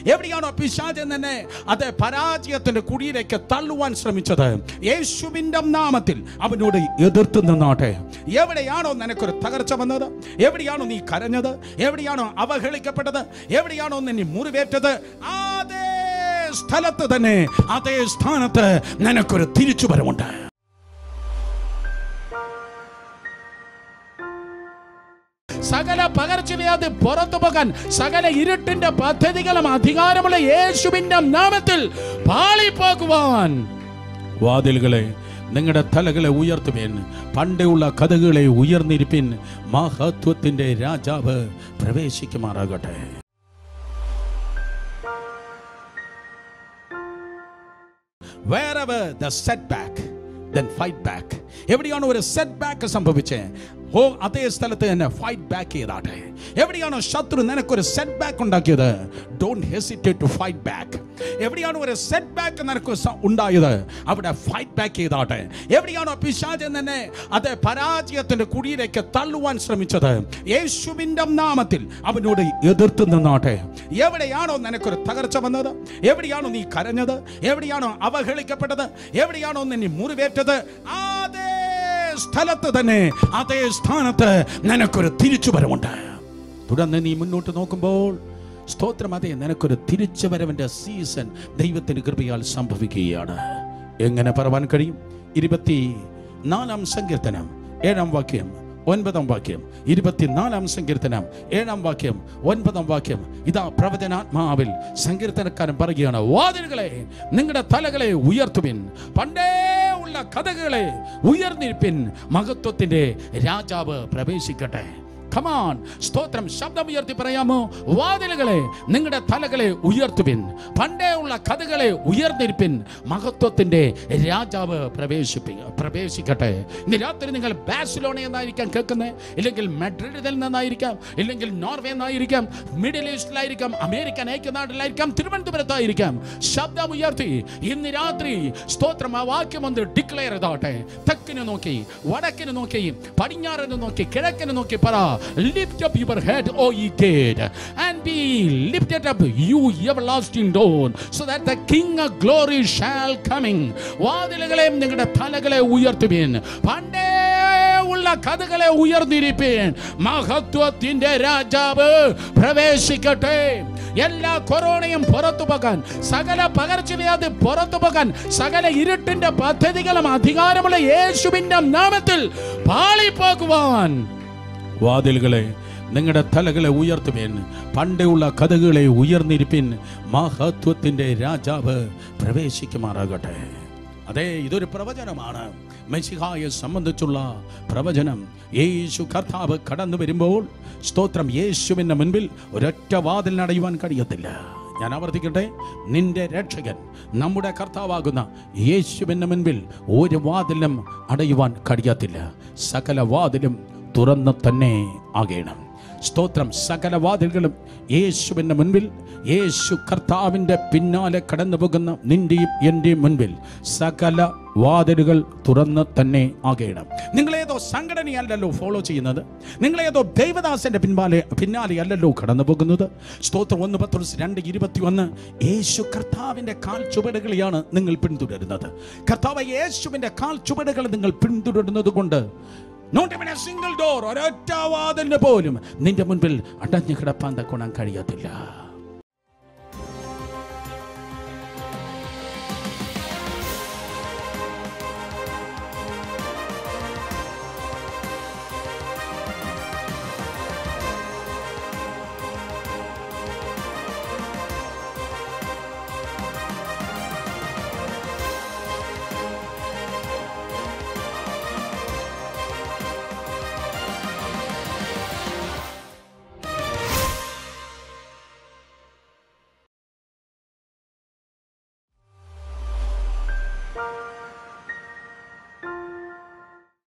എവിടെയാണോ പിശാചൻ തന്നെ അത് പരാജയത്തിന്റെ കുടിയിലേക്ക് തള്ളുവാൻ ശ്രമിച്ചത് യേശുവിൻ്റെ നാമത്തിൽ അവനോട് എതിർത്ത് നിന്നാട്ടെ എവിടെയാണോ നിനക്കൊരു തകർച്ച വന്നത് എവിടെയാണോ നീ കരഞ്ഞത് എവിടെയാണോ അവഹേളിക്കപ്പെട്ടത് എവിടെയാണോ നിന്നെ മുറിവേറ്റത് അതേ സ്ഥലത്ത് തന്നെ അതേ സ്ഥാനത്ത് നിനക്കൊരു തിരിച്ചുവരവുണ്ട് സകല പകർച്ചവ്യാധി പുറത്തു പോകാൻ സകല ഇരുട്ടിന്റെ പദ്ധതികളും അധികാരമുള്ള യേശുവിന്റെ നാമത്തിൽ പാളിപ്പോകുവാൻ വാതിലുകളെ നിങ്ങളുടെ തലകളെ ഉയർത്തുവിൻ പണ്ടുള്ള കഥകളെ ഉയർന്നിരിപ്പിൻ മഹത്വത്തിന്റെ രാജാവ് പ്രവേശിക്കുമാറാകട്ടെ wherever the setback then fight back എവിടെയാണോ ഒരു സെറ്റ് ബാക്ക് സംഭവിച്ചേ ഓ അതേ സ്ഥലത്ത് തന്നെ ഫൈറ്റ് ബാക്ക് ചെയ്താട്ടെ എവിടെയാണോ ശത്രു നിനക്കൊരു സെറ്റ് ബാക്ക് ഉണ്ടാക്കിയത് don't hesitate to fight back എവിടെയാണോ ഒരു സെറ്റ് ബാക്ക് നിനക്ക് സ- ഉണ്ടായത് അവിടെ ഫൈറ്റ് ബാക്ക് ചെയ്താട്ടെ എവിടെയാണോ പിശാചൻ തന്നെ അത് പരാജയത്തിന്റെ കുടിയിലേക്ക് തള്ളുവാൻ ശ്രമിച്ചത് യേശുവിൻ്റെ നാമത്തിൽ അവനോട് എതിർത്ത് നിന്നാട്ടെ എവിടെയാണോ നിനക്കൊരു തകർച്ച വന്നത് എവിടെയാണോ നീ കരഞ്ഞത് എവിടെയാണോ അവഹേളിക്കപ്പെട്ടത് എവിടെയാണോ നിന്നെ മുറിവേറ്റത് അതേ സ്ഥലത്ത് തന്നെ അതേ സ്ഥാനത്ത് നിനക്കൊരു തിരിച്ചുവരവുണ്ട് തുടർന്ന് നീ മുന്നോട്ട് നോക്കുമ്പോൾ സ്തോത്രം അതെ നിനക്കൊരു തിരിച്ചുവരവിന്റെ സീസൺ ദൈവത്തിന് കൃപയാൽ സംഭവിക്കുകയാണ് എങ്ങനെ പറവാൻ കഴിയും ഇരുപത്തി നാലാം സങ്കീർത്തനം ഏഴാം വാക്യം ഒൻപതാം വാക്യം ഇരുപത്തിനാലാം സങ്കീർത്തനം ഏഴാം വാക്യം ഒൻപതാം വാക്യം ഇതാ പ്രവചനാത്മാവിൽ സങ്കീർത്തനക്കാരൻ പറയുകയാണ് വാതിലുകളെ നിങ്ങളുടെ തലകളെ ഉയർത്തുവിൻ പണ്ടേ ഉള്ള കഥകളെ ഉയർന്നിരിപ്പിൻ മഹത്വത്തിന്റെ രാജാവ് പ്രവേശിക്കട്ടെ കമാൻ സ്തോത്രം ശബ്ദമുയർത്തി പറയാമോ വാതിലുകളെ നിങ്ങളുടെ തലകളെ ഉയർത്തുവിൻ പണ്ടേ ഉള്ള കഥകളെ ഉയർന്നിരിപ്പിൻ മഹത്വത്തിന്റെ രാജാവ് പ്രവേശിപ്പി പ്രവേശിക്കട്ടെ ഇന്ന് രാത്രി നിങ്ങൾ ബാഴ്സലോണ എന്നായിരിക്കാം കേൾക്കുന്നത് ഇല്ലെങ്കിൽ മെഡ്രിഡിൽ നിന്നായിരിക്കാം ഇല്ലെങ്കിൽ നോർവേ എന്നായിരിക്കാം മിഡിൽ ഈസ്റ്റിലായിരിക്കാം അമേരിക്കൻ ഐക്യനാട്ടിലായിരിക്കാം തിരുവനന്തപുരത്തായിരിക്കാം ശബ്ദം ഉയർത്തി ഇന്ന് രാത്രി സ്തോത്രം ആ വാക്യം ഒന്ന് ഡിക്ലെയർ ചെയ്താട്ടെ തെക്കിന് നോക്കി വടക്കിന് നോക്കി പടിഞ്ഞാറിന് നോക്കി കിഴക്കിന് നോക്കി പറ lift up your head O ye gate and be lifted up you everlasting ഡോൺ so that the king of glory shall coming വാതിലുകളെയും നിങ്ങളുടെ തലകളെ ഉയർത്തുവിൻ പണ്ടേ ഉള്ള കഥകളെ ഉയർന്നിരിപ്പീൻ മഹത്വത്തിന്റെ രാജാവ് പ്രവേശിക്കട്ടെ എല്ലാ കൊറോണയും പുറത്തു പോകാൻ സകല പകർച്ചവ്യാധി പുറത്തു പോകാൻ സകല ഇരുട്ടിന്റെ പദ്ധതികളും അധികാരമുള്ള യേശുവിന്റെ നാമത്തിൽ പാളിപ്പോകുവാൻ വാതിലുകളെ നിങ്ങളുടെ തലകളെ ഉയർത്തുവിൻ പണ്ടുള്ള കഥകളെ ഉയർന്നിരിപ്പിൻ മഹത്വത്തിന്റെ രാജാവ് പ്രവേശിക്കുമാറാകട്ടെ അതെ ഇതൊരു പ്രവചനമാണ് മെസ്സിഹായെ സംബന്ധിച്ചുള്ള പ്രവചനം യേശു കർത്താവ് കടന്നു വരുമ്പോൾ സ്തോത്രം യേശുവിൻ്റെ മുൻപിൽ ഒരൊറ്റ വാതിലിനടയുവാൻ കഴിയത്തില്ല ഞാൻ ആവർത്തിക്കട്ടെ നിന്റെ രക്ഷകൻ നമ്മുടെ കർത്താവാകുന്ന യേശുവിൻ്റെ മുൻപിൽ ഒരു വാതിലും അടയുവാൻ കഴിയത്തില്ല സകല വാതിലും തുറന്ന് തന്നെ ആകണം സ്തോത്രം സകല വാതിലുകളും യേശുവിൻ്റെ മുൻപിൽ യേശു കർത്താവിൻ്റെ പിന്നാലെ കടന്നു പോകുന്ന നിന്റെയും എൻ്റെയും മുൻപിൽ സകല വാതിലുകൾ തുറന്ന് തന്നെ ആകണം നിങ്ങളേതോ സംഘടനയല്ലല്ലോ ഫോളോ ചെയ്യുന്നത് നിങ്ങളേതോ ദൈവദാസന്റെ പിൻപാലെ പിന്നാലെ അല്ലല്ലോ കടന്നു പോകുന്നത് സ്തോത്രം ഒന്ന് പത്ത് രണ്ട് ഇരുപത്തി ഒന്ന് യേശു കർത്താവിൻ്റെ കാൽ ചുവടുകളെയാണ് നിങ്ങൾ പിന്തുടരുന്നത് കർത്താവ് യേശുവിൻ്റെ കാൽ ചുവടുകൾ നിങ്ങൾ പിന്തുടരുന്നത് കൊണ്ട് not even a single door ഒരൊറ്റ വാതിലിന് പോലും നിന്റെ മുൻപിൽ അടഞ്ഞു കിടപ്പാൻ തക്കോണാൻ കഴിയത്തില്ല